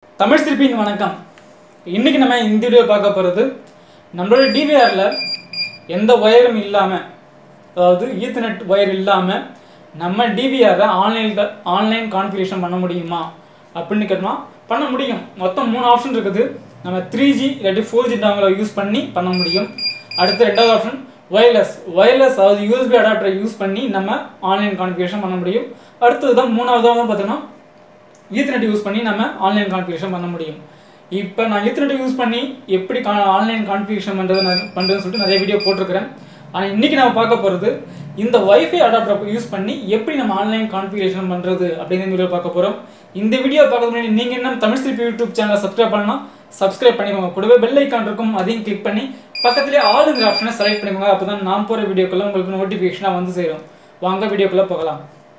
தமிழ் சிற்பியின் வணக்கம் இன்னைக்கு நம்ம இந்த வீடியோ பார்க்க போகிறது நம்மளோட டிவிஆரில் எந்த ஒயரும் இல்லாமல் அதாவது ஈத்தர்நெட் ஒயர் இல்லாமல் நம்ம டிவிஆரை ஆன்லைனில் ஆன்லைன் கான்ஃபிகரேஷன் பண்ண முடியுமா அப்படின்னு கேட்டோம்னா பண்ண முடியும் மொத்தம் மூணு ஆப்ஷன் இருக்குது நம்ம த்ரீ ஜி இல்லாட்டி ஃபோர் ஜி டாங்களை யூஸ் பண்ணி பண்ண முடியும் அடுத்து ரெண்டாவது ஆப்ஷன் ஒயர்லெஸ் ஒயர்லெஸ் அதாவது யூஎஸ்பி அடாப்டரை யூஸ் பண்ணி நம்ம ஆன்லைன் கான்ஃபிகரேஷன் பண்ண முடியும் அடுத்தது தான் மூணாவதாக பார்த்தீங்கன்னா ஈத்தர்நெட் யூஸ் பண்ணி நம்ம ஆன்லைன் கான்ஃபிகரேஷன் பண்ண முடியும் இப்போ நான் ஈத்தர்நெட் யூஸ் பண்ணி எப்படி கா ஆன்லைன் கான்ஃபிகரேஷன் பண்ணுறது பண்ணுறதுன்னு சொல்லிட்டு நிறைய வீடியோ போட்டிருக்கிறேன் ஆனால் இன்றைக்கி நம்ம பார்க்க போகிறது இந்த வைஃபை அடாப்டர் யூஸ் பண்ணி எப்படி நம்ம ஆன்லைன் கான்ஃபிகரேஷன் பண்ணுறது அப்படிங்கிற வீடியோ பார்க்க போகிறோம் இந்த வீடியோ பார்க்கறது முன்னாடி நீங்கள் என்ன தமிழ் சிற்பி யூடியூப் சேனலை சப்ஸ்கிரைப் பண்ணலாம் சப்ஸ்கிரைப் பண்ணிக்கோங்க கூடவே பெல் ஐக்கான் இருக்கும் அதையும் கிளிக் பண்ணி பக்கத்துலேயே ஆளுங்கிற ஆப்ஷனை செலக்ட் பண்ணிக்கோங்க அப்போ தான் நான் போகிற வீடியோக்குள்ள உங்களுக்கு நோட்டிஃபிகேஷனாக வந்து சேரும் வாங்க வீடியோக்குள்ளே போகலாம்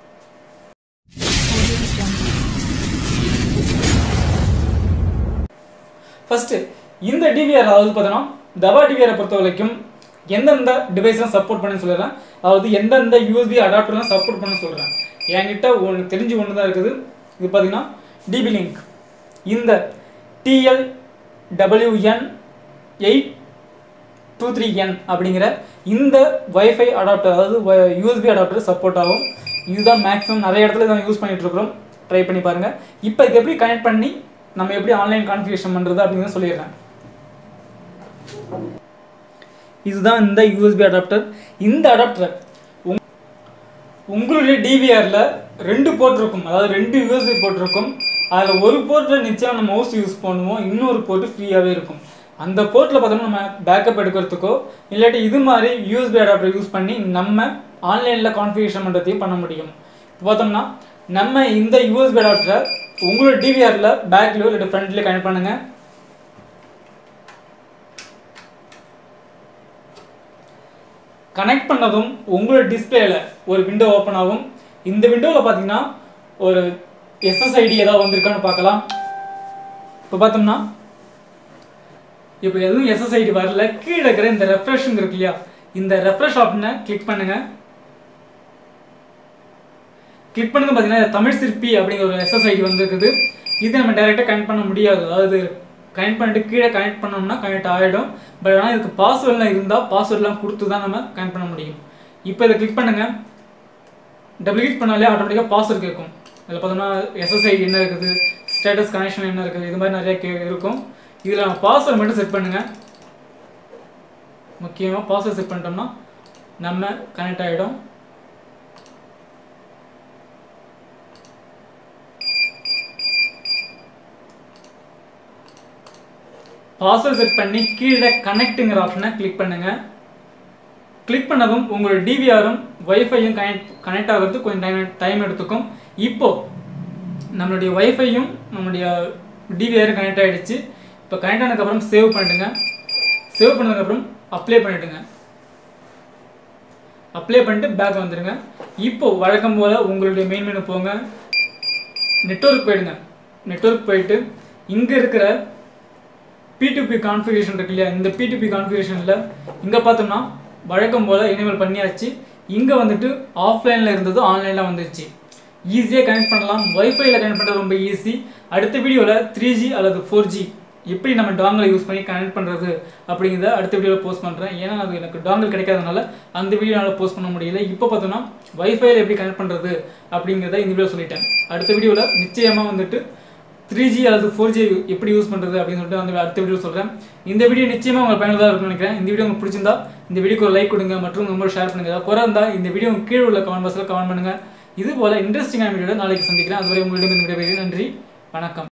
ஃபர்ஸ்ட் இந்த டிவிஆர் அதாவது பார்த்தோன்னா தவா டிவிஆரை பொறுத்த வரைக்கும் எந்தெந்த டிவைஸ்லாம் சப்போர்ட் பண்ணி சொல்லிடுறேன் அதாவது எந்தெந்த யூஎஸ்பி அடாப்டர்லாம் சப்போர்ட் பண்ண சொல்கிறேன் என்கிட்ட ஒன்று தெரிஞ்சு ஒன்று தான் இருக்குது இது பார்த்தீங்கன்னா டிபி லிங்க் இந்த TL WN eight two three N அப்படிங்கிற இந்த வைஃபை அடாப்டர் அதாவது யூஎஸ்பி அடாப்டர் சப்போர்ட் ஆகும் இதுதான் மேக்ஸிமம் நிறைய இடத்துல இதை யூஸ் பண்ணிட்டு இருக்கிறோம் ட்ரை பண்ணி பாருங்க இப்போ இது எப்படி கனெக்ட் பண்ணி நம்ம எப்படி ஆன்லைன் கான்ஃபிகரேஷன் பண்ணுறது அப்படின்னு சொல்லிடுறேன் இதுதான் இந்த யூஎஸ்பி அடாப்டர் இந்த அடாப்டர் உங்களுடைய டிவிஆரில் ரெண்டு போர்ட் இருக்கும் அதாவது ரெண்டு யூஎஸ்பி போர்ட் இருக்கும் அதில் ஒரு போர்ட்டில் நிச்சயம் நம்ம மவுஸ் யூஸ் பண்ணுவோம் இன்னொரு போர்ட்டு ஃப்ரீயாகவே இருக்கும் அந்த போர்ட்டில் பார்த்தோம்னா நம்ம பேக்கப் எடுக்கிறதுக்கோ இல்லாட்டி இது மாதிரி யூஎஸ்பி அடாப்டர் யூஸ் பண்ணி நம்ம ஆன்லைனில் கான்ஃபிகரேஷன் பண்ணுறதையும் பண்ண முடியும் இப்போ பார்த்தோம்னா நம்ம இந்த யூஎஸ்பி அடாப்டரை உங்களோட டிவிஆரில் பேக்லேயோ இல்லாட்டி ஃப்ரண்ட்லேயோ கனெக்ட் பண்ணுங்கள் கனெக்ட் பண்ணதும் உங்களோட டிஸ்பிளேல ஒரு விண்டோ ஓப்பன் ஆகும் இந்த விண்டோவில் பார்த்தீங்கன்னா ஒரு எஸ்எஸ்ஐடி ஏதாவது வந்திருக்கான்னு பார்க்கலாம் இப்போ பார்த்தோம்னா இப்போ எதுவும் எஸ்எஸ்ஐடி வரல கீழே இருக்கிற இந்த ரெஃப்ரெஷ்ங்க இருக்கு இல்லையா இந்த ரெஃப்ரெஷ் ஆப்ஷனை கிளிக் பண்ணுங்க கிளிக் பண்ணது பார்த்தீங்கன்னா தமிழ் சிற்பி அப்படிங்கிற ஒரு எஸ்எஸ்ஐடி வந்துருக்குது இது நம்ம டைரெக்டாக கனெக்ட் பண்ண முடியாது அதாவது கனெக்ட் பண்ணிட்டு கீழே கனெக்ட் பண்ணோம்னா கனெக்ட் ஆகிடும் பட் ஆனால் இதுக்கு பாஸ்வேர்ட்லாம் இருந்தால் பாஸ்வேர்ட்லாம் கொடுத்து தான் நம்ம கனெக்ட் பண்ண முடியும் இப்போ இதை கிளிக் பண்ணுங்கள் டபுள் கிளிக் பண்ணாலே ஆட்டோமேட்டிக்காக பாஸ்வேர்ட் கேட்கும் இதில் பார்த்தோம்னா எஸ்எஸ்ஐடி என்ன இருக்குது ஸ்டேட்டஸ் கனெக்ஷன் என்ன இருக்குது இது மாதிரி நிறைய கே இருக்கும் இதில் நம்ம பாஸ்வேர்ட் மட்டும் செட் பண்ணுங்கள் முக்கியமாக பாஸ்வேர்ட் செட் பண்ணிட்டோம்னா நம்ம கனெக்ட் ஆகிடும் பாஸ்வேர்ட் செட் பண்ணி கீழே கனெக்ட்டுங்கிற ஆப்ஷனை கிளிக் பண்ணுங்க கிளிக் பண்ணதும் உங்களோட டிவிஆரும் வைஃபையும் கனெக்ட் கனெக்ட் ஆகிறதுக்கு கொஞ்சம் டைம் டைம் எடுத்துக்கும் இப்போ நம்மளுடைய வைஃபையும் நம்மளுடைய டிவிஆரும் கனெக்ட் ஆகிடுச்சு இப்போ கனெக்ட் ஆனதுக்கப்புறம் சேவ் பண்ணிட்டுங்க சேவ் பண்ணதுக்கப்புறம் அப்ளை பண்ணிவிடுங்க அப்ளை பண்ணிட்டு பேக் வந்துடுங்க இப்போ வழக்கம் போல் உங்களுடைய மெயின் மெனு போங்க நெட்ஒர்க் போயிடுங்க நெட்ஒர்க் போயிட்டு இங்கே இருக்கிற பிடிபி கான்ஃபிகரேஷன் இருக்கு இல்லையா இந்த பிடிபி கான்ஃபிகரேஷனில் இங்கே பார்த்தோம்னா வழக்கம் போல் எனேபிள் பண்ணியாச்சு இங்கே வந்துட்டு ஆஃப்லைனில் இருந்தது ஆன்லைனில் வந்துருச்சு ஈஸியாக கனெக்ட் பண்ணலாம் ஒய்ஃபைல கனெக்ட் பண்ணுறது ரொம்ப ஈஸி அடுத்த வீடியோவில் த்ரீ ஜி அல்லது ஃபோர் ஜி எப்படி நம்ம டாங்கலை யூஸ் பண்ணி கனெக்ட் பண்ணுறது அப்படிங்கிறத அடுத்த வீடியோவில் போஸ்ட் பண்ணுறேன் ஏன்னா அது எனக்கு டாங்கல் கிடைக்காதனால அந்த வீடியோவில் போஸ்ட் பண்ண முடியல இப்போ பார்த்தோம்னா ஒய்ஃபைல எப்படி கனெக்ட் பண்ணுறது அப்படிங்கிறத இந்த வீடியோ சொல்லிட்டேன் அடுத்த வீடியோவில் நிச்சயமாக வந்துட்டு த்ரீ ஜி அல்லது ஃபோர் ஜி எப்படி யூஸ் பண்ணுறது அப்படின்னு சொல்லிட்டு அந்த அடுத்த வீடியோ சொல்கிறேன் இந்த வீடியோ நிச்சயமாக உங்களுக்கு பயனுள்ளதாக இருக்கும்னு நினைக்கிறேன் இந்த வீடியோ உங்களுக்கு பிடிச்சிருந்தா இந்த வீடியோக்கு ஒரு லைக் கொடுங்க மற்றும் ரொம்ப ஷேர் பண்ணுங்க ஏதாவது குறை இருந்தால் இந்த வீடியோ கீழே உள்ள கமெண்ட் பாக்ஸில் கமெண்ட் பண்ணுங்கள் இது போல் இன்ட்ரெஸ்டிங்கான வீடியோ நாளைக்கு சந்திக்கிறேன் அதுவரை உங்களிடம் இந்த விடைபெறுகிறேன் நன்றி வணக்கம்